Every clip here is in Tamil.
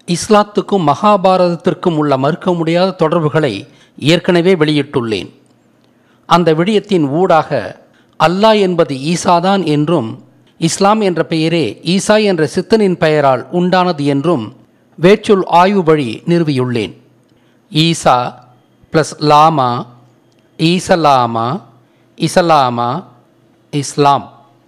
இஸ்லாத்துக்கும் மகாபாரதத்திற்கும் உள்ள மறுக்க முடியாத தொடர்புகளை ஏற்கனவே வெளியிட்டுள்ளேன் அந்த விடயத்தின் ஊடாக அல்லாஹ் என்பது ஈசாதான் என்றும் இஸ்லாம் என்ற பெயரே ஈசா என்ற சித்தனின் பெயரால் உண்டானது என்றும் வேற்றுள் ஆய்வு வழி நிறுவியுள்ளேன் ஈசா ப்ளஸ் லாமா ஈசலாமா இசலாமா இஸ்லாம்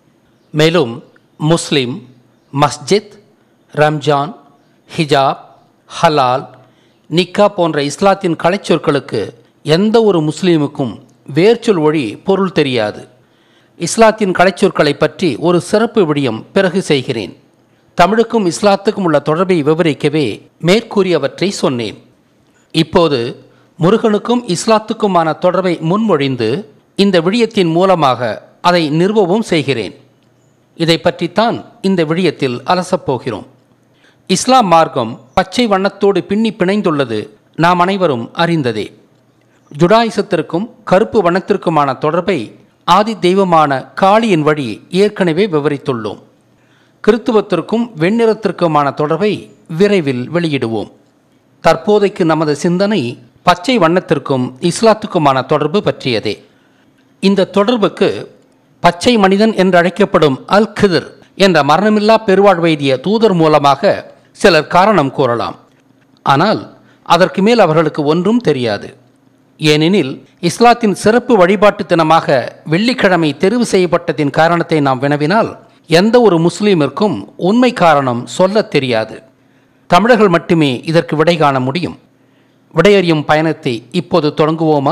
மேலும் முஸ்லிம் மஸ்ஜித் ரம்ஜான் ஹிஜாப் ஹலால் நிக்கா போன்ற இஸ்லாத்தின் கலைச்சொற்களுக்கு எந்த ஒரு முஸ்லீமுக்கும் வேர்ச்சொல் வழி பொருள் தெரியாது இஸ்லாத்தின் கலைச்சொற்களை பற்றி ஒரு சிறப்பு விடயம் பிறகு செய்கிறேன் தமிழுக்கும் இஸ்லாத்துக்கும் உள்ள தொடர்பை விவரிக்கவே மேற்கூறியவற்றை சொன்னேன் இப்போது முருகனுக்கும் இஸ்லாத்துக்குமான தொடர்பை முன்மொழிந்து இந்த விடயத்தின் மூலமாக அதை நிறுவவும் செய்கிறேன் இதை பற்றித்தான் இந்த விடயத்தில் அலசப் போகிறோம் இஸ்லாம் மார்க்கம் பச்சை வண்ணத்தோடு பின்னி பிணைந்துள்ளது நாம் அனைவரும் அறிந்ததே ஜுடாயிசத்திற்கும் கருப்பு வண்ணத்திற்குமான தொடர்பை ஆதி தெய்வமான காளியின் வழி ஏற்கனவே விவரித்துள்ளோம் கிறித்துவத்திற்கும் வெண்ணிறத்திற்குமான தொடர்பை விரைவில் வெளியிடுவோம் தற்போதைக்கு நமது சிந்தனை பச்சை வண்ணத்திற்கும் இஸ்லாத்துக்குமான தொடர்பு பற்றியதே இந்த தொடர்புக்கு பச்சை மனிதன் என்று அழைக்கப்படும் அல் கிதிர் என்ற மரணமில்லா பெருவாழ்வைதிய தூதர் மூலமாக சிலர் காரணம் கூறலாம் ஆனால் அதற்கு மேல் அவர்களுக்கு ஒன்றும் தெரியாது ஏனெனில் இஸ்லாத்தின் சிறப்பு வழிபாட்டு தினமாக வெள்ளிக்கிழமை தெரிவு செய்யப்பட்டதின் காரணத்தை நாம் வினவினால் எந்த ஒரு முஸ்லீமிற்கும் உண்மை காரணம் சொல்லத் தெரியாது தமிழர்கள் மட்டுமே இதற்கு விடை காண முடியும் விடையறியும் பயணத்தை இப்போது தொடங்குவோமா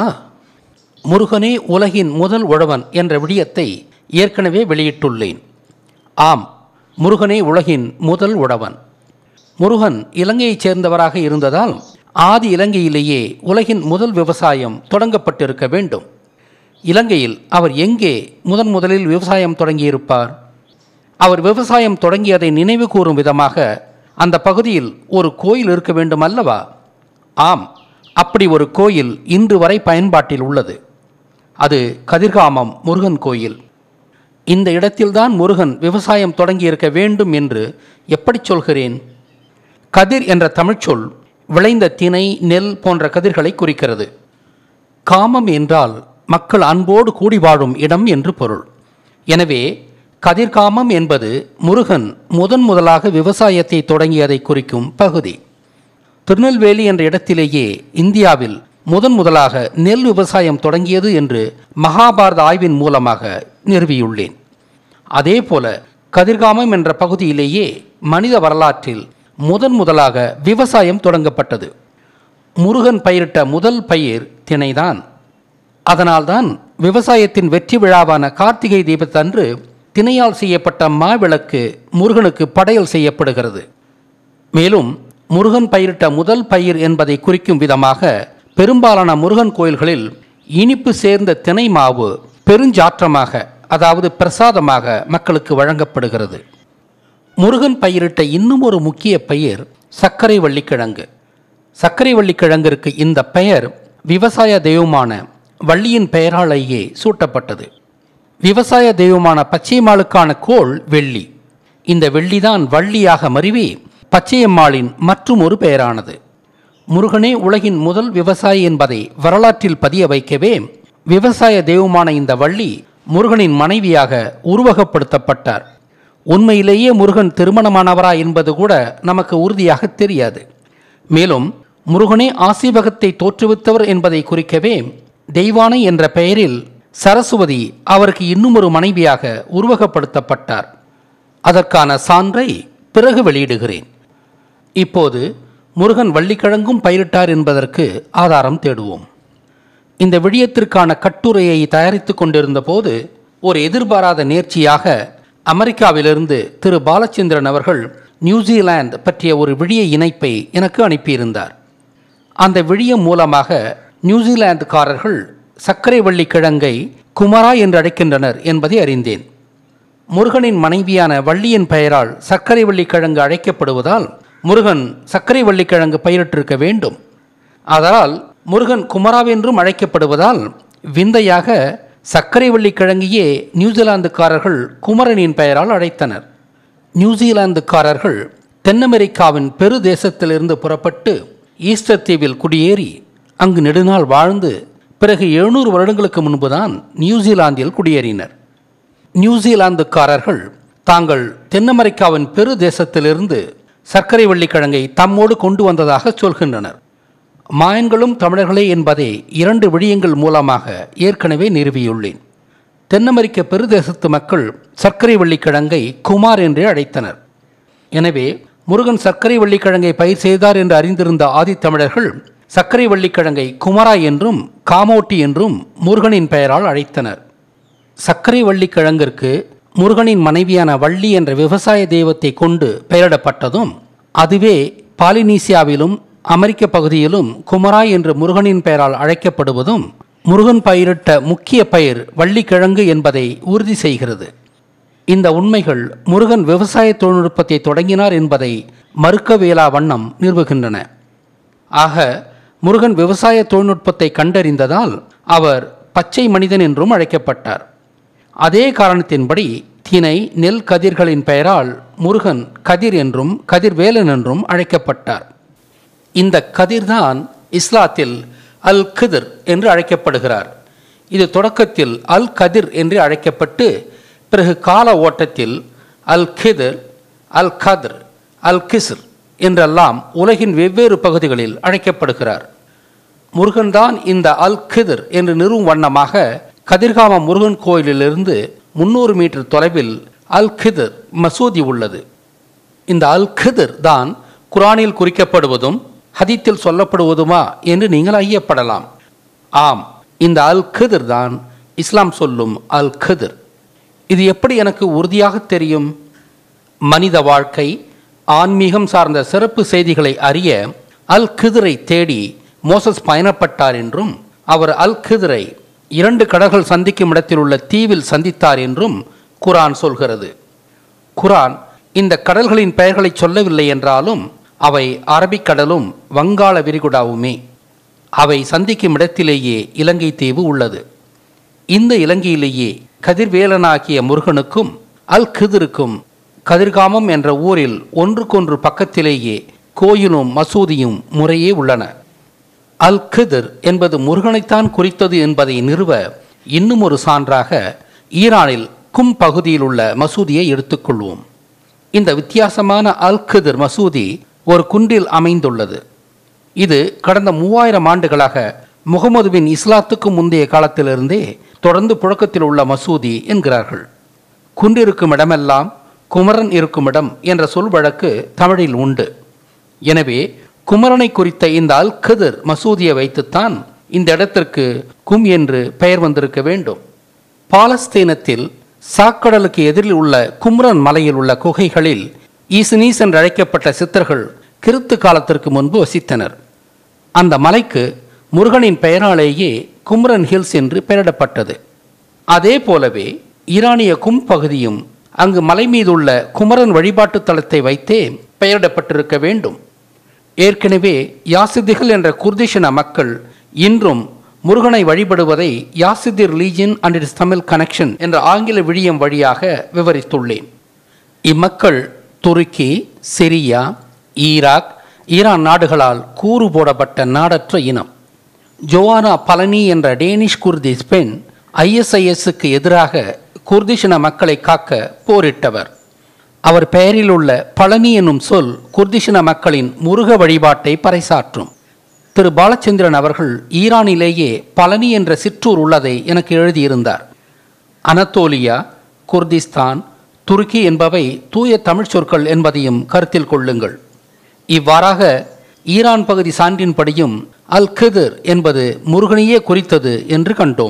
முருகனே உலகின் முதல் உழவன் என்ற விடயத்தை ஏற்கனவே வெளியிட்டுள்ளேன் ஆம் முருகனே உலகின் முதல் உழவன் முருகன் இலங்கையைச் சேர்ந்தவராக இருந்ததால் ஆதி இலங்கையிலேயே உலகின் முதல் விவசாயம் தொடங்கப்பட்டிருக்க வேண்டும் இலங்கையில் அவர் எங்கே முதன் முதலில் விவசாயம் தொடங்கியிருப்பார் அவர் விவசாயம் தொடங்கியதை நினைவு கூறும் விதமாக அந்த பகுதியில் ஒரு கோயில் இருக்க வேண்டும் அல்லவா ஆம் அப்படி ஒரு கோயில் இன்று வரை பயன்பாட்டில் உள்ளது அது கதிர்காமம் முருகன் கோயில் இந்த இடத்தில்தான் முருகன் விவசாயம் தொடங்கியிருக்க வேண்டும் என்று எப்படி சொல்கிறேன் கதிர் என்ற தமிழ்ச்சொல் விளைந்த திணை நெல் போன்ற கதிர்களை குறிக்கிறது காமம் என்றால் மக்கள் அன்போடு கூடி வாழும் இடம் என்று பொருள் எனவே கதிர்காமம் என்பது முருகன் முதன் முதலாக விவசாயத்தை தொடங்கியதை குறிக்கும் பகுதி திருநெல்வேலி என்ற இடத்திலேயே இந்தியாவில் முதன் முதலாக நெல் விவசாயம் தொடங்கியது என்று மகாபாரத ஆய்வின் மூலமாக நிறுவியுள்ளேன் அதேபோல கதிர்காமம் என்ற பகுதியிலேயே மனித வரலாற்றில் முதன் முதலாக விவசாயம் தொடங்கப்பட்டது முருகன் பயிரிட்ட முதல் பயிர் திணைதான் அதனால்தான் விவசாயத்தின் வெற்றி விழாவான கார்த்திகை தீபத்தன்று திணையால் செய்யப்பட்ட மாவிளக்கு முருகனுக்கு படையல் செய்யப்படுகிறது மேலும் முருகன் பயிரிட்ட முதல் பயிர் என்பதை குறிக்கும் விதமாக பெரும்பாலான முருகன் கோயில்களில் இனிப்பு சேர்ந்த திணை மாவு பெருஞ்சாற்றமாக அதாவது பிரசாதமாக மக்களுக்கு வழங்கப்படுகிறது முருகன் பயிரிட்ட இன்னும் ஒரு முக்கிய பயிர் சர்க்கரை வள்ளிக்கிழங்கு சர்க்கரை வள்ளிக்கிழங்கிற்கு இந்த பெயர் விவசாய தெய்வமான வள்ளியின் பெயராலேயே சூட்டப்பட்டது விவசாய தெய்வமான பச்சையம்மாளுக்கான கோள் வெள்ளி இந்த வெள்ளிதான் வள்ளியாக மருவி பச்சையம்மாளின் மற்றும் ஒரு பெயரானது முருகனே உலகின் முதல் விவசாயி என்பதை வரலாற்றில் பதிய வைக்கவே விவசாய தெய்வமான இந்த வள்ளி முருகனின் மனைவியாக உருவகப்படுத்தப்பட்டார் உண்மையிலேயே முருகன் திருமணமானவரா என்பது கூட நமக்கு உறுதியாக தெரியாது மேலும் முருகனே ஆசீவகத்தை தோற்றுவித்தவர் என்பதை குறிக்கவே தெய்வானை என்ற பெயரில் சரஸ்வதி அவருக்கு இன்னும் ஒரு மனைவியாக உருவகப்படுத்தப்பட்டார் அதற்கான சான்றை பிறகு வெளியிடுகிறேன் இப்போது முருகன் வள்ளிக்கிழங்கும் பயிரிட்டார் என்பதற்கு ஆதாரம் தேடுவோம் இந்த விடயத்திற்கான கட்டுரையை தயாரித்துக் கொண்டிருந்த போது ஒரு எதிர்பாராத நேர்ச்சியாக அமெரிக்காவிலிருந்து திரு பாலச்சந்திரன் அவர்கள் நியூசிலாந்து பற்றிய ஒரு விழிய இணைப்பை எனக்கு அனுப்பியிருந்தார் அந்த விழியம் மூலமாக நியூசிலாந்துக்காரர்கள் சர்க்கரை வள்ளி கிழங்கை குமரா என்று அழைக்கின்றனர் என்பதை அறிந்தேன் முருகனின் மனைவியான வள்ளியின் பெயரால் சர்க்கரை வள்ளி கிழங்கு அழைக்கப்படுவதால் முருகன் சர்க்கரை வள்ளி கிழங்கு பயிரிட்டிருக்க வேண்டும் அதனால் முருகன் குமராவென்றும் அழைக்கப்படுவதால் விந்தையாக சர்க்கரை வள்ளி கிழங்கையே நியூசிலாந்துக்காரர்கள் குமரனின் பெயரால் அழைத்தனர் நியூசிலாந்துக்காரர்கள் தென் அமெரிக்காவின் பெரு தேசத்திலிருந்து புறப்பட்டு ஈஸ்டர் தீவில் குடியேறி அங்கு நெடுநாள் வாழ்ந்து பிறகு எழுநூறு வருடங்களுக்கு முன்புதான் நியூசிலாந்தில் குடியேறினர் நியூசிலாந்துக்காரர்கள் தாங்கள் தென் அமெரிக்காவின் பெரு தேசத்திலிருந்து சர்க்கரை வள்ளிக்கிழங்கை தம்மோடு கொண்டு வந்ததாக சொல்கின்றனர் மாயன்களும் தமிழர்களே என்பதை இரண்டு விடயங்கள் மூலமாக ஏற்கனவே நிறுவியுள்ளேன் தென் அமெரிக்க பெருதேசத்து மக்கள் சர்க்கரை வள்ளிக்கிழங்கை குமார் என்றே அழைத்தனர் எனவே முருகன் சர்க்கரை வள்ளிக்கிழங்கை பயிர் செய்தார் என்று அறிந்திருந்த ஆதித்தமிழர்கள் சர்க்கரை வள்ளிக்கிழங்கை குமரா என்றும் காமோட்டி என்றும் முருகனின் பெயரால் அழைத்தனர் சர்க்கரை வள்ளிக்கிழங்கிற்கு முருகனின் மனைவியான வள்ளி என்ற விவசாய தெய்வத்தை கொண்டு பெயரிடப்பட்டதும் அதுவே பாலினீசியாவிலும் அமெரிக்க பகுதியிலும் குமரா என்று முருகனின் பெயரால் அழைக்கப்படுவதும் முருகன் பயிரிட்ட முக்கிய பயிர் வள்ளிக்கிழங்கு என்பதை உறுதி செய்கிறது இந்த உண்மைகள் முருகன் விவசாய தொழில்நுட்பத்தை தொடங்கினார் என்பதை மறுக்கவியலா வண்ணம் நிறுவுகின்றன ஆக முருகன் விவசாய தொழில்நுட்பத்தை கண்டறிந்ததால் அவர் பச்சை மனிதன் என்றும் அழைக்கப்பட்டார் அதே காரணத்தின்படி தினை நெல் கதிர்களின் பெயரால் முருகன் கதிர் என்றும் கதிர்வேலன் என்றும் அழைக்கப்பட்டார் இந்த கதிர்தான் இஸ்லாத்தில் அல் கிதிர் என்று அழைக்கப்படுகிறார் இது தொடக்கத்தில் அல் கதிர் என்று அழைக்கப்பட்டு பிறகு கால ஓட்டத்தில் அல் கிதிர் அல் கதிர் அல் கிஸ்ர் என்றெல்லாம் உலகின் வெவ்வேறு பகுதிகளில் அழைக்கப்படுகிறார் முருகன்தான் இந்த அல் கிதிர் என்று நிறுவும் வண்ணமாக கதிர்காம முருகன் கோயிலிலிருந்து முன்னூறு மீட்டர் தொலைவில் அல் கிதிர் மசூதி உள்ளது இந்த அல் கிதிர் தான் குரானில் குறிக்கப்படுவதும் ஹதீத்தில் சொல்லப்படுவதுமா என்று நீங்கள் ஐயப்படலாம் ஆம் இந்த அல் கிதிர் தான் இஸ்லாம் சொல்லும் அல் கிதிர் இது எப்படி எனக்கு உறுதியாக தெரியும் மனித வாழ்க்கை ஆன்மீகம் சார்ந்த சிறப்பு செய்திகளை அறிய அல் கிதிரை தேடி மோசஸ் பயணப்பட்டார் என்றும் அவர் அல் கிதிரை இரண்டு கடல்கள் சந்திக்கும் இடத்தில் உள்ள தீவில் சந்தித்தார் என்றும் குரான் சொல்கிறது குரான் இந்த கடல்களின் பெயர்களை சொல்லவில்லை என்றாலும் அவை அரபிக்கடலும் வங்காள விரிகுடாவுமே அவை சந்திக்கும் இடத்திலேயே இலங்கை தீவு உள்ளது இந்த இலங்கையிலேயே கதிர்வேலனாகிய முருகனுக்கும் அல் கிதிருக்கும் கதிர்காமம் என்ற ஊரில் ஒன்றுக்கொன்று பக்கத்திலேயே கோயிலும் மசூதியும் முறையே உள்ளன அல் கிதிர் என்பது முருகனைத்தான் குறித்தது என்பதை நிறுவ இன்னும் ஒரு சான்றாக ஈரானில் கும் பகுதியில் உள்ள மசூதியை எடுத்துக்கொள்வோம் இந்த வித்தியாசமான அல் கிதிர் மசூதி ஒரு குன்றில் அமைந்துள்ளது இது கடந்த மூவாயிரம் ஆண்டுகளாக முகமதுவின் இஸ்லாத்துக்கு முந்தைய காலத்திலிருந்தே தொடர்ந்து புழக்கத்தில் உள்ள மசூதி என்கிறார்கள் குன்றிருக்கும் இடமெல்லாம் குமரன் இருக்கும் இடம் என்ற சொல் வழக்கு தமிழில் உண்டு எனவே குமரனை குறித்த இந்த அல் கதிர் மசூதியை வைத்துத்தான் இந்த இடத்திற்கு கும் என்று பெயர் வந்திருக்க வேண்டும் பாலஸ்தீனத்தில் சாக்கடலுக்கு எதிரில் உள்ள கும்ரன் மலையில் உள்ள குகைகளில் ஈசனீஸ் என்று அழைக்கப்பட்ட சித்தர்கள் கிறித்து காலத்திற்கு முன்பு வசித்தனர் அந்த மலைக்கு முருகனின் பெயராலேயே கும்ரன் ஹில்ஸ் என்று பெயரிடப்பட்டது அதே போலவே ஈரானிய கும் பகுதியும் அங்கு மலை மீதுள்ள குமரன் வழிபாட்டு தலத்தை வைத்தே பெயரிடப்பட்டிருக்க வேண்டும் ஏற்கனவே யாசிதிகள் என்ற குர்திஷின மக்கள் இன்றும் முருகனை வழிபடுவதை Yazidi religion and its Tamil connection என்ற ஆங்கில விழியம் வழியாக விவரித்துள்ளேன் இம்மக்கள் துருக்கி சிரியா ஈராக் ஈரான் நாடுகளால் கூறு போடப்பட்ட நாடற்ற இனம் ஜோவானா பழனி என்ற டேனிஷ் குர்திஸ் பெண் ஐஎஸ்ஐஎஸ்க்கு எதிராக குர்திஷின மக்களை காக்க போரிட்டவர் அவர் பெயரில் உள்ள பழனி என்னும் சொல் குர்திஷின மக்களின் முருக வழிபாட்டை பறைசாற்றும் திரு பாலச்சந்திரன் அவர்கள் ஈரானிலேயே பழனி என்ற சிற்றூர் உள்ளதை எனக்கு எழுதியிருந்தார் அனத்தோலியா குர்திஸ்தான் துருக்கி என்பவை தூய தமிழ் சொற்கள் என்பதையும் கருத்தில் கொள்ளுங்கள் இவ்வாறாக ஈரான் பகுதி சான்றின்படியும் அல் கிதிர் என்பது முருகனையே குறித்தது என்று கண்டோம்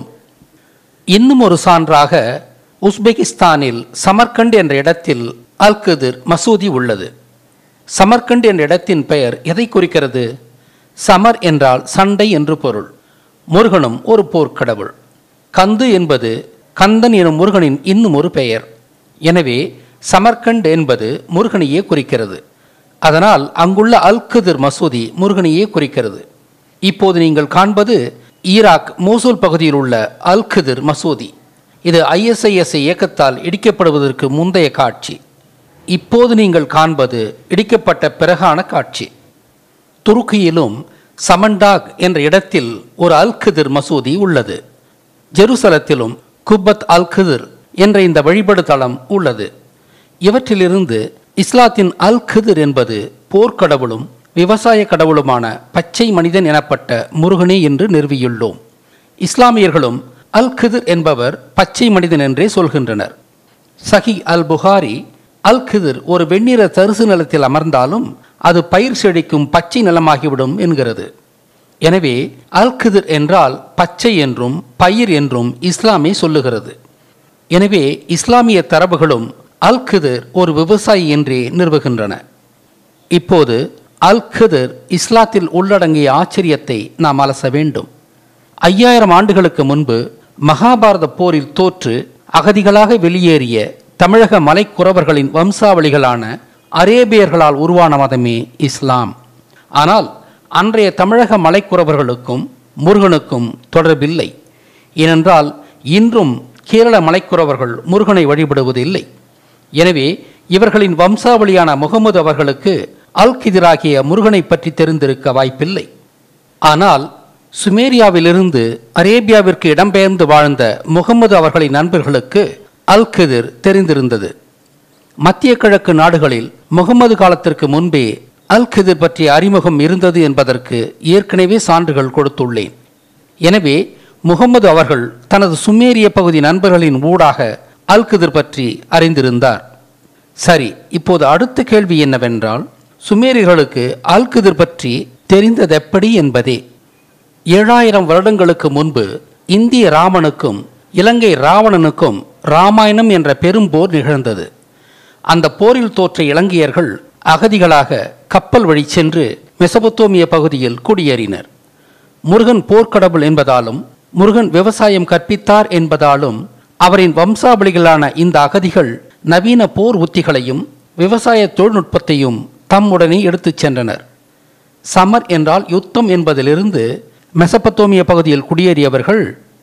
இன்னும் ஒரு சான்றாக உஸ்பெகிஸ்தானில் சமர்கண்ட் என்ற இடத்தில் அல் கிதிர் மசூதி உள்ளது சமர்கண்ட் என்ற இடத்தின் பெயர் எதை குறிக்கிறது சமர் என்றால் சண்டை என்று பொருள் முருகனும் ஒரு போர்க்கடவுள் கந்து என்பது கந்தன் எனும் முருகனின் இன்னும் ஒரு பெயர் எனவே சமர்கண்ட் என்பது முருகனையே குறிக்கிறது அதனால் அங்குள்ள அல் கிதிர் மசூதி முருகனையே குறிக்கிறது இப்போது நீங்கள் காண்பது ஈராக் மோசூல் பகுதியில் உள்ள அல் கிதிர் மசூதி இது ஐஎஸ்ஐஎஸ் இயக்கத்தால் இடிக்கப்படுவதற்கு முந்தைய காட்சி இப்போது நீங்கள் காண்பது இடிக்கப்பட்ட பிறகான காட்சி துருக்கியிலும் சமண்டாக் என்ற இடத்தில் ஒரு அல்கிதிர் மசூதி உள்ளது ஜெருசலத்திலும் குப்பத் அல்கிதிர் என்ற இந்த வழிபாடு தளம் உள்ளது இவற்றிலிருந்து இஸ்லாத்தின் அல் கிதிர் என்பது போர்க்கடவுளும் விவசாய கடவுளுமான பச்சை மனிதன் எனப்பட்ட முருகனே என்று நிறுவியுள்ளோம் இஸ்லாமியர்களும் அல் கிதிர் என்பவர் பச்சை மனிதன் என்றே சொல்கின்றனர் சஹி அல் புகாரி அல் கிதிர் ஒரு வெண்ணிற தரிசு நிலத்தில் அமர்ந்தாலும் அது பயிர் செழிக்கும் பச்சை நிலமாகிவிடும் என்கிறது எனவே அல் கிதிர் என்றால் பச்சை என்றும் பயிர் என்றும் இஸ்லாமே சொல்லுகிறது எனவே இஸ்லாமிய தரவுகளும் அல் கிதிர் ஒரு விவசாயி என்றே நிறுவுகின்றன இப்போது அல் கிதிர் இஸ்லாத்தில் உள்ளடங்கிய ஆச்சரியத்தை நாம் அலச வேண்டும் ஐயாயிரம் ஆண்டுகளுக்கு முன்பு மகாபாரத போரில் தோற்று அகதிகளாக வெளியேறிய தமிழக மலைக்குறவர்களின் வம்சாவளிகளான அரேபியர்களால் உருவான மதமே இஸ்லாம் ஆனால் அன்றைய தமிழக மலைக்குறவர்களுக்கும் முருகனுக்கும் தொடர்பில்லை ஏனென்றால் இன்றும் கேரள மலைக்குறவர்கள் முருகனை வழிபடுவதில்லை எனவே இவர்களின் வம்சாவளியான முகமது அவர்களுக்கு அல்கிதிராகிய முருகனை பற்றி தெரிந்திருக்க வாய்ப்பில்லை ஆனால் சுமேரியாவிலிருந்து அரேபியாவிற்கு இடம்பெயர்ந்து வாழ்ந்த முகமது அவர்களின் நண்பர்களுக்கு அல்கிதிர் தெரிந்திருந்தது மத்திய கிழக்கு நாடுகளில் முகமது காலத்திற்கு முன்பே அல் கிதிர் பற்றிய அறிமுகம் இருந்தது என்பதற்கு ஏற்கனவே சான்றுகள் கொடுத்துள்ளேன் எனவே முகமது அவர்கள் தனது சுமேரிய பகுதி நண்பர்களின் ஊடாக அல் கிதிர் பற்றி அறிந்திருந்தார் சரி இப்போது அடுத்த கேள்வி என்னவென்றால் சுமேரியர்களுக்கு அல் கிதிர் பற்றி தெரிந்ததெப்படி என்பதே ஏழாயிரம் வருடங்களுக்கு முன்பு இந்திய ராமனுக்கும் இலங்கை ராவணனுக்கும் ராமாயணம் என்ற பெரும் போர் நிகழ்ந்தது அந்த போரில் தோற்ற இலங்கையர்கள் அகதிகளாக கப்பல் வழி சென்று மெசபத்தோமிய பகுதியில் குடியேறினர் முருகன் போர்க்கடவுள் என்பதாலும் முருகன் விவசாயம் கற்பித்தார் என்பதாலும் அவரின் வம்சாவளிகளான இந்த அகதிகள் நவீன போர் உத்திகளையும் விவசாய தொழில்நுட்பத்தையும் தம்முடனே எடுத்துச் சென்றனர் சமர் என்றால் யுத்தம் என்பதிலிருந்து மெசபத்தோமிய பகுதியில் குடியேறியவர்கள்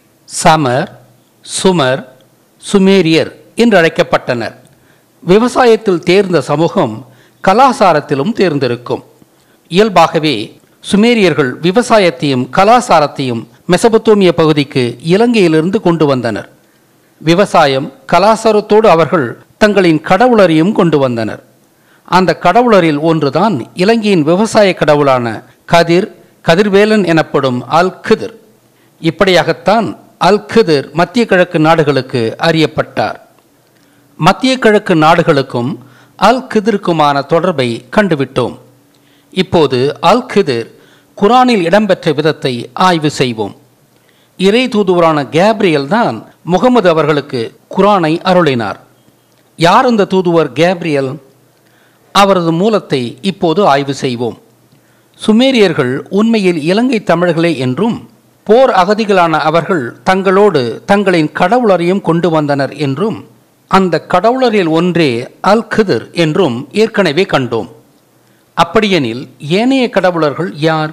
சமர் சுமர் சுமேரியர் என்று அழைக்கப்பட்டனர் விவசாயத்தில் தேர்ந்த சமூகம் கலாசாரத்திலும் தேர்ந்திருக்கும் இயல்பாகவே சுமேரியர்கள் விவசாயத்தையும் கலாசாரத்தையும் மெசபத்தோமிய பகுதிக்கு இலங்கையிலிருந்து கொண்டு வந்தனர் விவசாயம் கலாசாரத்தோடு அவர்கள் தங்களின் கடவுளரையும் கொண்டு வந்தனர் அந்த கடவுளரில் ஒன்றுதான் இலங்கையின் விவசாய கடவுளான கதிர் கதிர்வேலன் எனப்படும் அல் கிதிர் இப்படியாகத்தான் அல் கிதிர் மத்திய கிழக்கு நாடுகளுக்கு அறியப்பட்டார் மத்திய கிழக்கு நாடுகளுக்கும் அல் கிதிருக்குமான தொடர்பை கண்டுவிட்டோம் இப்போது அல் கிதிர் குரானில் இடம்பெற்ற விதத்தை ஆய்வு செய்வோம் இறை தூதுவரான கேப்ரியல் தான் முகமது அவர்களுக்கு குரானை அருளினார் யார் அந்த தூதுவர் கேப்ரியல் அவரது மூலத்தை இப்போது ஆய்வு செய்வோம் சுமேரியர்கள் உண்மையில் இலங்கை தமிழர்களே என்றும் போர் அகதிகளான அவர்கள் தங்களோடு தங்களின் கடவுளரையும் கொண்டு வந்தனர் என்றும் அந்த கடவுளரில் ஒன்றே அல் கிதிர் என்றும் ஏற்கனவே கண்டோம் அப்படியெனில் ஏனைய கடவுளர்கள் யார்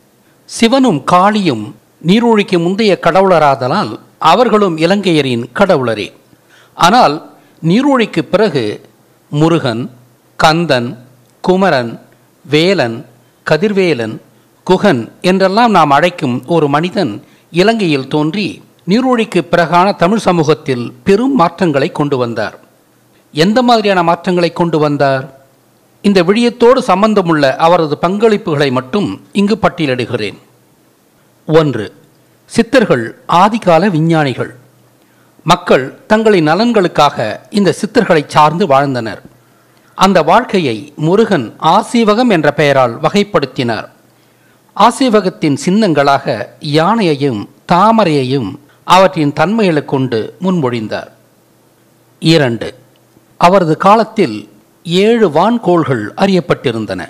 சிவனும் காளியும் நீரூழிக்கு முந்தைய கடவுளராதலால் அவர்களும் இலங்கையரின் கடவுளரே ஆனால் நீரூழிக்கு பிறகு முருகன் கந்தன் குமரன் வேலன் கதிர்வேலன் குகன் என்றெல்லாம் நாம் அழைக்கும் ஒரு மனிதன் இலங்கையில் தோன்றி நீரூழிக்கு பிறகான தமிழ் சமூகத்தில் பெரும் மாற்றங்களை கொண்டு வந்தார் எந்த மாதிரியான மாற்றங்களை கொண்டு வந்தார் இந்த விடயத்தோடு சம்பந்தமுள்ள அவரது பங்களிப்புகளை மட்டும் இங்கு பட்டியலிடுகிறேன் ஒன்று சித்தர்கள் ஆதிகால விஞ்ஞானிகள் மக்கள் தங்களின் நலன்களுக்காக இந்த சித்தர்களை சார்ந்து வாழ்ந்தனர் அந்த வாழ்க்கையை முருகன் ஆசீவகம் என்ற பெயரால் வகைப்படுத்தினார் ஆசீவகத்தின் சின்னங்களாக யானையையும் தாமரையையும் அவற்றின் தன்மைகளை கொண்டு முன்மொழிந்தார் இரண்டு அவரது காலத்தில் ஏழு வான்கோள்கள் அறியப்பட்டிருந்தன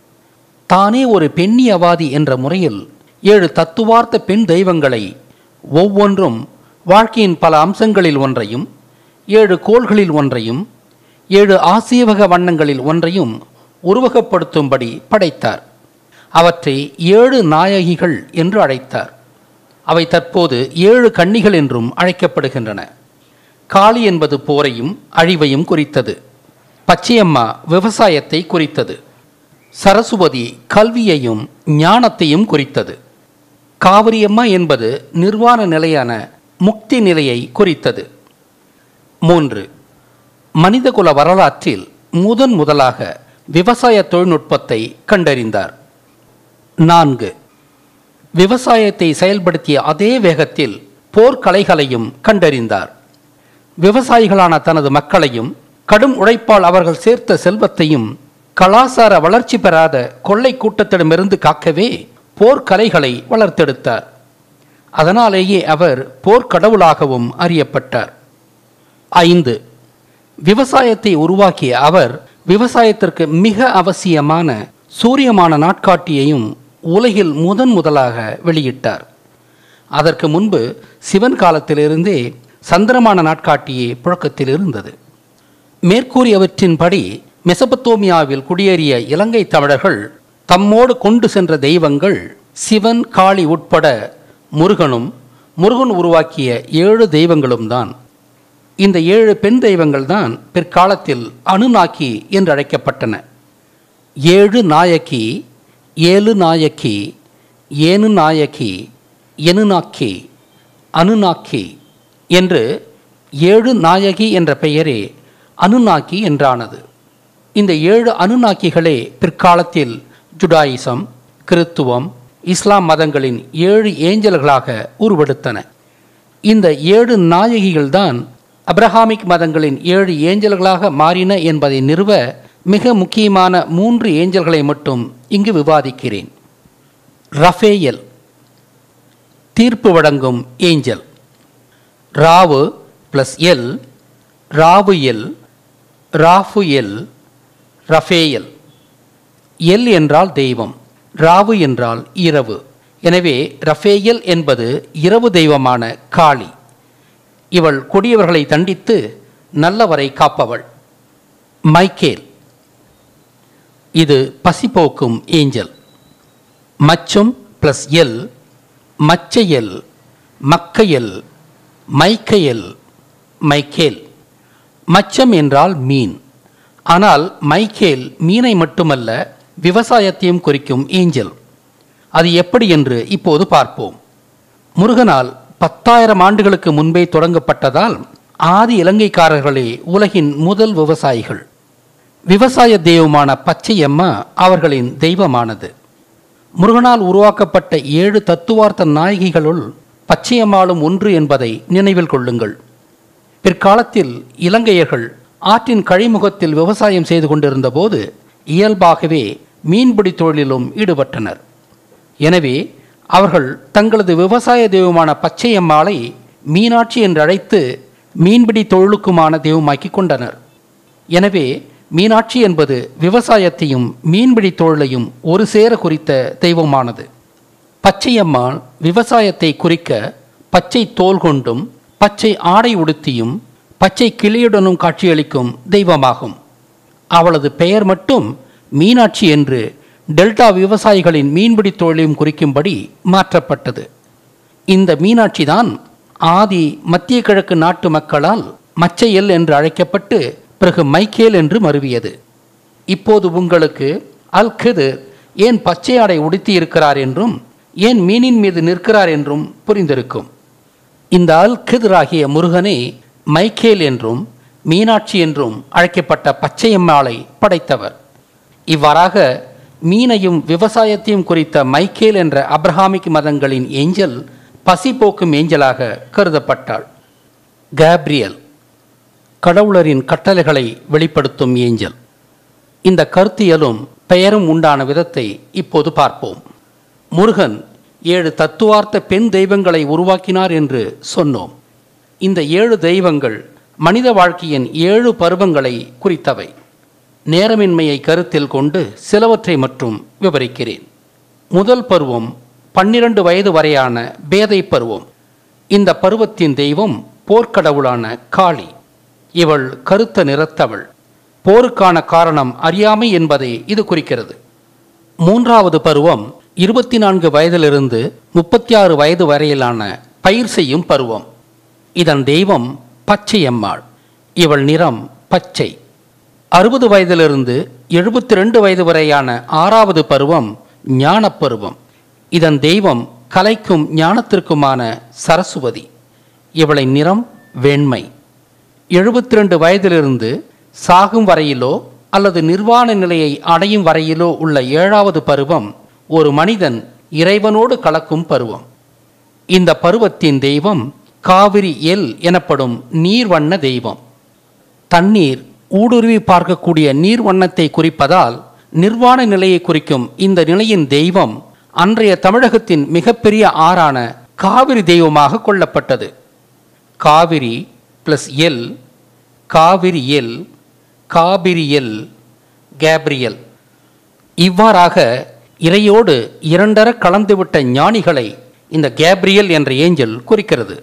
தானே ஒரு பெண்ணியவாதி என்ற முறையில் ஏழு தத்துவார்த்த பெண் தெய்வங்களை ஒவ்வொன்றும் வாழ்க்கையின் பல அம்சங்களில் ஒன்றையும் ஏழு கோள்களில் ஒன்றையும் ஏழு ஆசீவக வண்ணங்களில் ஒன்றையும் உருவகப்படுத்தும்படி படைத்தார் அவற்றை ஏழு நாயகிகள் என்று அழைத்தார் அவை தற்போது ஏழு கன்னிகள் என்றும் அழைக்கப்படுகின்றன காளி என்பது போரையும் அழிவையும் குறித்தது பச்சையம்மா விவசாயத்தை குறித்தது சரஸ்வதி கல்வியையும் ஞானத்தையும் குறித்தது காவிரியம்மா என்பது நிர்வாண நிலையான முக்தி நிலையை குறித்தது மூன்று மனிதகுல வரலாற்றில் முதன் முதலாக விவசாய தொழில்நுட்பத்தை கண்டறிந்தார் நான்கு விவசாயத்தை செயல்படுத்திய அதே வேகத்தில் போர்க்கலைகளையும் கண்டறிந்தார் விவசாயிகளான தனது மக்களையும் கடும் உழைப்பால் அவர்கள் சேர்த்த செல்வத்தையும் கலாசார வளர்ச்சி பெறாத கொள்ளை கூட்டத்திடமிருந்து காக்கவே போர்க்கலைகளை வளர்த்தெடுத்தார் அதனாலேயே அவர் போர்க்கடவுளாகவும் அறியப்பட்டார் ஐந்து விவசாயத்தை உருவாக்கிய அவர் விவசாயத்திற்கு மிக அவசியமான சூரியமான நாட்காட்டியையும் உலகில் முதன் முதலாக வெளியிட்டார் அதற்கு முன்பு சிவன் காலத்திலிருந்தே சந்திரமான நாட்காட்டியே புழக்கத்தில் இருந்தது மேற்கூறியவற்றின்படி மெசபத்தோமியாவில் குடியேறிய இலங்கை தமிழர்கள் தம்மோடு கொண்டு சென்ற தெய்வங்கள் சிவன் காளி உட்பட முருகனும் முருகன் உருவாக்கிய ஏழு தெய்வங்களும் தான் இந்த ஏழு பெண் தெய்வங்கள் தான் பிற்காலத்தில் அணுநாக்கி என்று அழைக்கப்பட்டன ஏழு நாயக்கி ஏழு நாயக்கி ஏனு நாயக்கி எனுநாக்கி அனுநாக்கி என்று ஏழு நாயகி என்ற பெயரே அனுநாக்கி என்றானது இந்த ஏழு அனுநாக்கிகளே பிற்காலத்தில் ஜுடாயிசம் கிறித்துவம் இஸ்லாம் மதங்களின் ஏழு ஏஞ்சல்களாக உருவெடுத்தன இந்த ஏழு நாயகிகள்தான் அப்ரஹாமிக் மதங்களின் ஏழு ஏஞ்சல்களாக மாறின என்பதை நிறுவ மிக முக்கியமான மூன்று ஏஞ்சல்களை மட்டும் இங்கு விவாதிக்கிறேன் ரஃபேயல் தீர்ப்பு வழங்கும் ஏஞ்சல் ராவு ப்ளஸ் எல் ராவு எல் ராஃபு எல் ரஃபேயல் எல் என்றால் தெய்வம் ராவு என்றால் இரவு எனவே ரஃபேயல் என்பது இரவு தெய்வமான காளி இவள் கொடியவர்களை தண்டித்து நல்லவரை காப்பவள் மைக்கேல் இது பசிபோக்கும் ஏஞ்சல் மச்சம் ப்ளஸ் எல் மச்சையல் மக்கையல் மைக்கையல் மைக்கேல் மச்சம் என்றால் மீன் ஆனால் மைக்கேல் மீனை மட்டுமல்ல விவசாயத்தையும் குறிக்கும் ஏஞ்சல் அது எப்படி என்று இப்போது பார்ப்போம் முருகனால் பத்தாயிரம் ஆண்டுகளுக்கு முன்பே தொடங்கப்பட்டதால் ஆதி இலங்கைக்காரர்களே உலகின் முதல் விவசாயிகள் விவசாய தெய்வமான பச்சையம்மா அவர்களின் தெய்வமானது முருகனால் உருவாக்கப்பட்ட ஏழு தத்துவார்த்த நாயகிகளுள் பச்சையம்மாளும் ஒன்று என்பதை நினைவில் கொள்ளுங்கள் பிற்காலத்தில் இலங்கையர்கள் ஆற்றின் கழிமுகத்தில் விவசாயம் செய்து கொண்டிருந்த போது இயல்பாகவே மீன்பிடி தொழிலிலும் ஈடுபட்டனர் எனவே அவர்கள் தங்களது விவசாய தெய்வமான பச்சையம்மாளை மீனாட்சி என்று அழைத்து மீன்பிடி தொழிலுக்குமான தெய்வமாக்கி கொண்டனர் எனவே மீனாட்சி என்பது விவசாயத்தையும் மீன்பிடி தொழிலையும் ஒரு சேர குறித்த தெய்வமானது பச்சையம்மாள் விவசாயத்தை குறிக்க பச்சை தோல் கொண்டும் பச்சை ஆடை உடுத்தியும் பச்சை கிளியுடனும் காட்சியளிக்கும் தெய்வமாகும் அவளது பெயர் மட்டும் மீனாட்சி என்று டெல்டா விவசாயிகளின் மீன்பிடி தொழிலையும் குறிக்கும்படி மாற்றப்பட்டது இந்த மீனாட்சி தான் ஆதி மத்திய கிழக்கு நாட்டு மக்களால் மச்சையல் என்று அழைக்கப்பட்டு பிறகு மைக்கேல் என்று மருவியது இப்போது உங்களுக்கு அல் கிதிர் ஏன் பச்சை ஆடை உடுத்தி இருக்கிறார் என்றும் ஏன் மீனின் மீது நிற்கிறார் என்றும் புரிந்திருக்கும் இந்த அல் கிதிராகிய முருகனே மைக்கேல் என்றும் மீனாட்சி என்றும் அழைக்கப்பட்ட பச்சையம்மாளை படைத்தவர் இவ்வாறாக மீனையும் விவசாயத்தையும் குறித்த மைக்கேல் என்ற அப்ரஹாமிக் மதங்களின் ஏஞ்சல் பசி போக்கும் ஏஞ்சலாக கருதப்பட்டாள் கேப்ரியல் கடவுளரின் கட்டளைகளை வெளிப்படுத்தும் ஏஞ்சல் இந்த கருத்தியலும் பெயரும் உண்டான விதத்தை இப்போது பார்ப்போம் முருகன் ஏழு தத்துவார்த்த பெண் தெய்வங்களை உருவாக்கினார் என்று சொன்னோம் இந்த ஏழு தெய்வங்கள் மனித வாழ்க்கையின் ஏழு பருவங்களை குறித்தவை நேரமின்மையை கருத்தில் கொண்டு சிலவற்றை மட்டும் விவரிக்கிறேன் முதல் பருவம் பன்னிரண்டு வயது வரையான பேதை பருவம் இந்த பருவத்தின் தெய்வம் போர்க்கடவுளான காளி இவள் கருத்த நிறத்தவள் போருக்கான காரணம் அறியாமை என்பதை இது குறிக்கிறது மூன்றாவது பருவம் இருபத்தி நான்கு வயதிலிருந்து முப்பத்தி ஆறு வயது வரையிலான பயிர் செய்யும் பருவம் இதன் தெய்வம் பச்சையம்மாள் இவள் நிறம் பச்சை அறுபது வயதிலிருந்து எழுபத்தி ரெண்டு வயது வரையான ஆறாவது பருவம் ஞானப் பருவம் இதன் தெய்வம் கலைக்கும் ஞானத்திற்குமான சரஸ்வதி இவளை நிறம் வெண்மை எழுபத்தி ரெண்டு வயதிலிருந்து சாகும் வரையிலோ அல்லது நிர்வாண நிலையை அடையும் வரையிலோ உள்ள ஏழாவது பருவம் ஒரு மனிதன் இறைவனோடு கலக்கும் பருவம் இந்த பருவத்தின் தெய்வம் காவிரி எல் எனப்படும் நீர்வண்ண தெய்வம் தண்ணீர் ஊடுருவி பார்க்கக்கூடிய நீர் வண்ணத்தை குறிப்பதால் நிர்வாண நிலையை குறிக்கும் இந்த நிலையின் தெய்வம் அன்றைய தமிழகத்தின் மிகப்பெரிய ஆறான காவிரி தெய்வமாக கொள்ளப்பட்டது Kaveri plus El Kaveri El காபிரி எல் கேப்ரியல் இவ்வாறாக இறையோடு இரண்டர கலந்துவிட்ட ஞானிகளை இந்த கேப்ரியல் என்ற ஏஞ்சல் குறிக்கிறது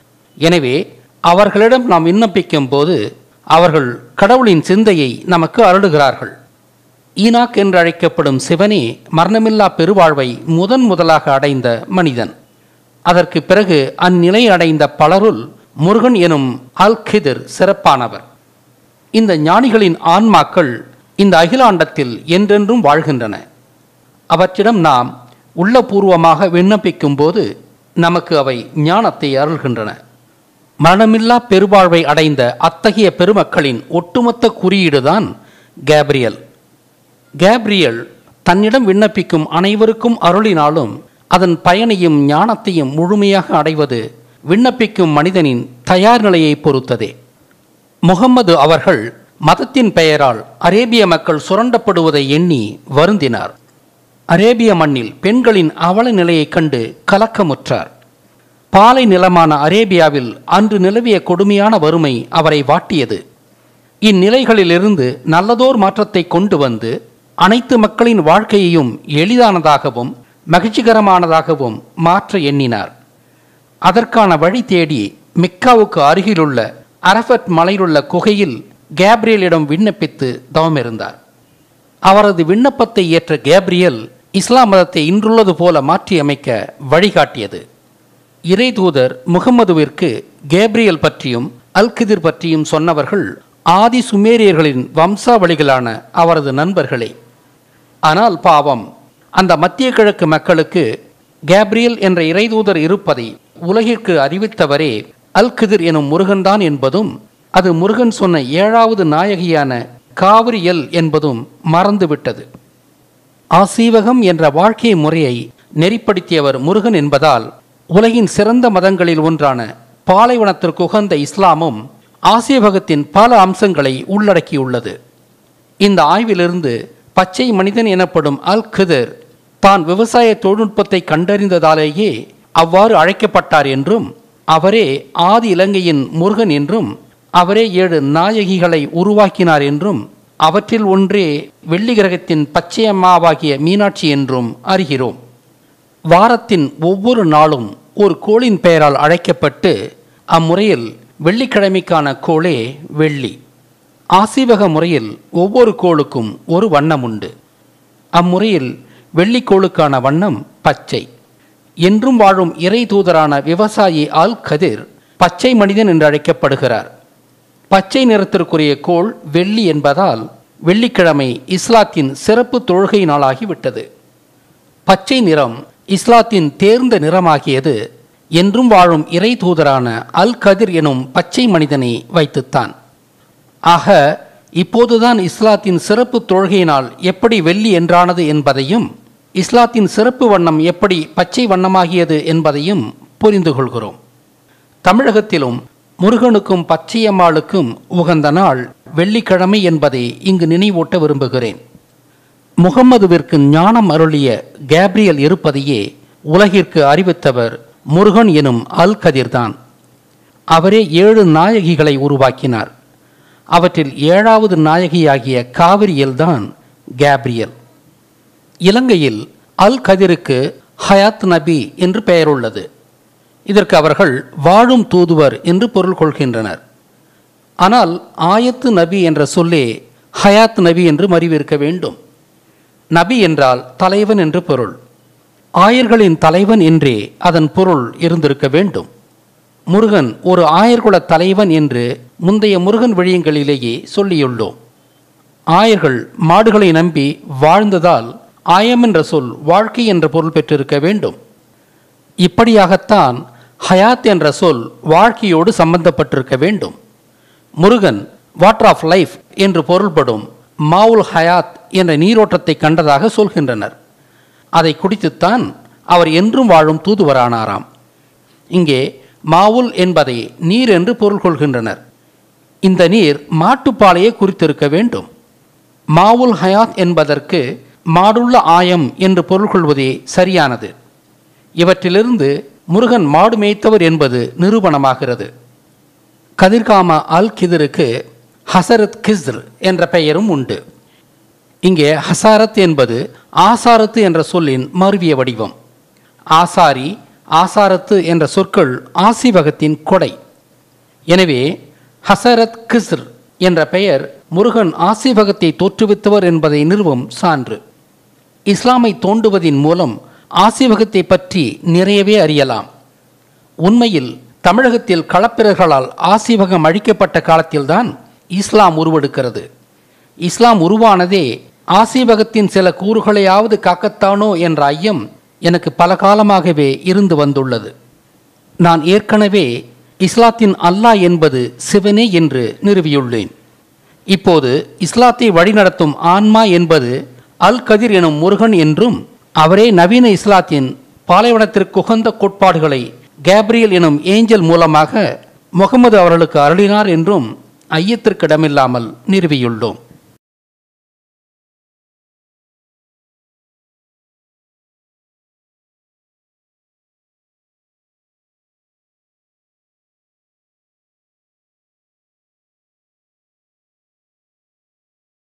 எனவே அவர்களிடம் நாம் விண்ணப்பிக்கும் போது அவர்கள் கடவுளின் சிந்தையை நமக்கு அருளுகிறார்கள் ஈனாக் என்று அழைக்கப்படும் சிவனே மரணமில்லா பெருவாழ்வை முதன் முதலாக அடைந்த மனிதன் அதற்கு பிறகு அந்நிலை அடைந்த பலருள் முருகன் எனும் அல்கிதிர் சிறப்பானவர் இந்த ஞானிகளின் ஆன்மாக்கள் இந்த அகிலாண்டத்தில் என்றென்றும் வாழ்கின்றன அவற்றிடம் நாம் உள்ளபூர்வமாக விண்ணப்பிக்கும் போது நமக்கு அவை ஞானத்தை அருள்கின்றன மரணமில்லா பெருவாழ்வை அடைந்த அத்தகைய பெருமக்களின் ஒட்டுமொத்த குறியீடுதான் கேப்ரியல் கேப்ரியல் தன்னிடம் விண்ணப்பிக்கும் அனைவருக்கும் அருளினாலும் அதன் பயனையும் ஞானத்தையும் முழுமையாக அடைவது விண்ணப்பிக்கும் மனிதனின் தயார் நிலையை பொறுத்ததே முகம்மது அவர்கள் மதத்தின் பெயரால் அரேபிய மக்கள் சுரண்டப்படுவதை எண்ணி வருந்தினார் அரேபிய மண்ணில் பெண்களின் அவல நிலையைக் கண்டு கலக்கமுற்றார் பாலை நிலமான அரேபியாவில் அன்று நிலவிய கொடுமையான வறுமை அவரை வாட்டியது இந்நிலைகளிலிருந்து நல்லதோர் மாற்றத்தை கொண்டு வந்து அனைத்து மக்களின் வாழ்க்கையையும் எளிதானதாகவும் மகிழ்ச்சிகரமானதாகவும் மாற்ற எண்ணினார் அதற்கான வழி தேடி மிக்காவுக்கு அருகிலுள்ள அரஃபட் மலையிலுள்ள குகையில் கேப்ரியலிடம் விண்ணப்பித்து தவமிருந்தார் அவரது விண்ணப்பத்தை ஏற்ற கேப்ரியல் இஸ்லாம் மதத்தை இன்றுள்ளது போல மாற்றியமைக்க வழிகாட்டியது இறைதூதர் முகம்மதுவிற்கு கேப்ரியல் பற்றியும் அல்கிதிர் பற்றியும் சொன்னவர்கள் ஆதி சுமேரியர்களின் வம்சாவளிகளான அவரது நண்பர்களே ஆனால் பாவம் அந்த மத்திய கிழக்கு மக்களுக்கு கேப்ரியல் என்ற இறைதூதர் இருப்பதை உலகிற்கு அறிவித்தவரே அல்கிதிர் எனும் முருகன்தான் என்பதும் அது முருகன் சொன்ன ஏழாவது நாயகியான காவிரியல் என்பதும் மறந்துவிட்டது ஆசீவகம் என்ற வாழ்க்கை முறையை நெறிப்படுத்தியவர் முருகன் என்பதால் உலகின் சிறந்த மதங்களில் ஒன்றான பாலைவனத்திற்கு உகந்த இஸ்லாமும் ஆசீவகத்தின் பல அம்சங்களை உள்ளடக்கியுள்ளது இந்த ஆய்விலிருந்து பச்சை மனிதன் எனப்படும் அல் கிதர் தான் விவசாய தொழில்நுட்பத்தை கண்டறிந்ததாலேயே அவ்வாறு அழைக்கப்பட்டார் என்றும் அவரே ஆதி இலங்கையின் முருகன் என்றும் அவரே ஏழு நாயகிகளை உருவாக்கினார் என்றும் அவற்றில் ஒன்றே வெள்ளி கிரகத்தின் பச்சையம்மாவாகிய மீனாட்சி என்றும் அறிகிறோம் வாரத்தின் ஒவ்வொரு நாளும் ஒரு கோளின் பெயரால் அழைக்கப்பட்டு அம்முறையில் வெள்ளிக்கிழமைக்கான கோளே வெள்ளி ஆசீவக முறையில் ஒவ்வொரு கோளுக்கும் ஒரு வண்ணம் உண்டு அம்முறையில் வெள்ளிக்கோளுக்கான வண்ணம் பச்சை என்றும் வாழும் இறை தூதரான விவசாயி அல் கதிர் பச்சை மனிதன் என்று அழைக்கப்படுகிறார் பச்சை நிறத்திற்குரிய கோள் வெள்ளி என்பதால் வெள்ளிக்கிழமை இஸ்லாத்தின் சிறப்பு தொழுகை நாளாகிவிட்டது பச்சை நிறம் இஸ்லாத்தின் தேர்ந்த நிறமாகியது என்றும் வாழும் இறை தூதரான அல் கதிர் எனும் பச்சை மனிதனை வைத்துத்தான் ஆக இப்போதுதான் இஸ்லாத்தின் சிறப்பு தொழுகையினால் எப்படி வெள்ளி என்றானது என்பதையும் இஸ்லாத்தின் சிறப்பு வண்ணம் எப்படி பச்சை வண்ணமாகியது என்பதையும் புரிந்து கொள்கிறோம் தமிழகத்திலும் முருகனுக்கும் பச்சையம்மாளுக்கும் உகந்த நாள் வெள்ளிக்கிழமை என்பதை இங்கு நினைவூட்ட விரும்புகிறேன் முகம்மதுவிற்கு ஞானம் அருளிய கேப்ரியல் இருப்பதையே உலகிற்கு அறிவித்தவர் முருகன் எனும் அல் கதிர்தான் அவரே ஏழு நாயகிகளை உருவாக்கினார் அவற்றில் ஏழாவது நாயகியாகிய காவிரியல்தான் கேப்ரியல் இலங்கையில் அல் கதிருக்கு ஹயாத் நபி என்று பெயர் உள்ளது இதற்கு அவர்கள் வாழும் தூதுவர் என்று பொருள் கொள்கின்றனர் ஆனால் ஆயத்து நபி என்ற சொல்லே ஹயாத் நபி என்று மறிவிருக்க வேண்டும் நபி என்றால் தலைவன் என்று பொருள் ஆயர்களின் தலைவன் என்றே அதன் பொருள் இருந்திருக்க வேண்டும் முருகன் ஒரு ஆயர்குல தலைவன் என்று முந்தைய முருகன் விழியங்களிலேயே சொல்லியுள்ளோம் ஆயர்கள் மாடுகளை நம்பி வாழ்ந்ததால் ஆயம் என்ற சொல் வாழ்க்கை என்ற பொருள் பெற்றிருக்க வேண்டும் இப்படியாகத்தான் ஹயாத் என்ற சொல் வாழ்க்கையோடு சம்பந்தப்பட்டிருக்க வேண்டும் முருகன் வாட்டர் ஆஃப் லைஃப் என்று பொருள்படும் மாவுல் ஹயாத் என்ற நீரோட்டத்தை கண்டதாக சொல்கின்றனர் அதை குடித்துத்தான் அவர் என்றும் வாழும் தூதுவரானாராம் இங்கே மாவுல் என்பதை நீர் என்று பொருள் கொள்கின்றனர் இந்த நீர் மாட்டுப்பாலையே குறித்திருக்க வேண்டும் மாவுல் ஹயாத் என்பதற்கு மாடுள்ள ஆயம் என்று பொருள் கொள்வதே சரியானது இவற்றிலிருந்து முருகன் மாடு மேய்த்தவர் என்பது நிரூபணமாகிறது கதிர்காம அல் கிதிருக்கு ஹசரத் கிஸ்ர் என்ற பெயரும் உண்டு இங்கே ஹசாரத் என்பது ஆசாரத்து என்ற சொல்லின் மருவிய வடிவம் ஆசாரி ஆசாரத்து என்ற சொற்கள் ஆசிவகத்தின் கொடை எனவே ஹசரத் கிஸ்ர் என்ற பெயர் முருகன் ஆசிவகத்தை தோற்றுவித்தவர் என்பதை நிறுவும் சான்று இஸ்லாமை தோண்டுவதின் மூலம் ஆசிவகத்தை பற்றி நிறையவே அறியலாம் உண்மையில் தமிழகத்தில் களப்பிரர்களால் ஆசிவகம் அழிக்கப்பட்ட காலத்தில்தான் இஸ்லாம் உருவெடுக்கிறது இஸ்லாம் உருவானதே ஆசீவகத்தின் சில கூறுகளையாவது காக்கத்தானோ என்ற ஐயம் எனக்கு பல காலமாகவே இருந்து வந்துள்ளது நான் ஏற்கனவே இஸ்லாத்தின் அல்லாஹ் என்பது சிவனே என்று நிறுவியுள்ளேன் இப்போது இஸ்லாத்தை வழிநடத்தும் ஆன்மா என்பது அல் கதிர் எனும் முருகன் என்றும் அவரே நவீன இஸ்லாத்தின் பாலைவனத்திற்கு உகந்த கோட்பாடுகளை கேப்ரியல் எனும் ஏஞ்சல் மூலமாக முகமது அவர்களுக்கு அருளினார் என்றும் ஐயத்திற்கிடமில்லாமல் நிறுவியுள்ளோம்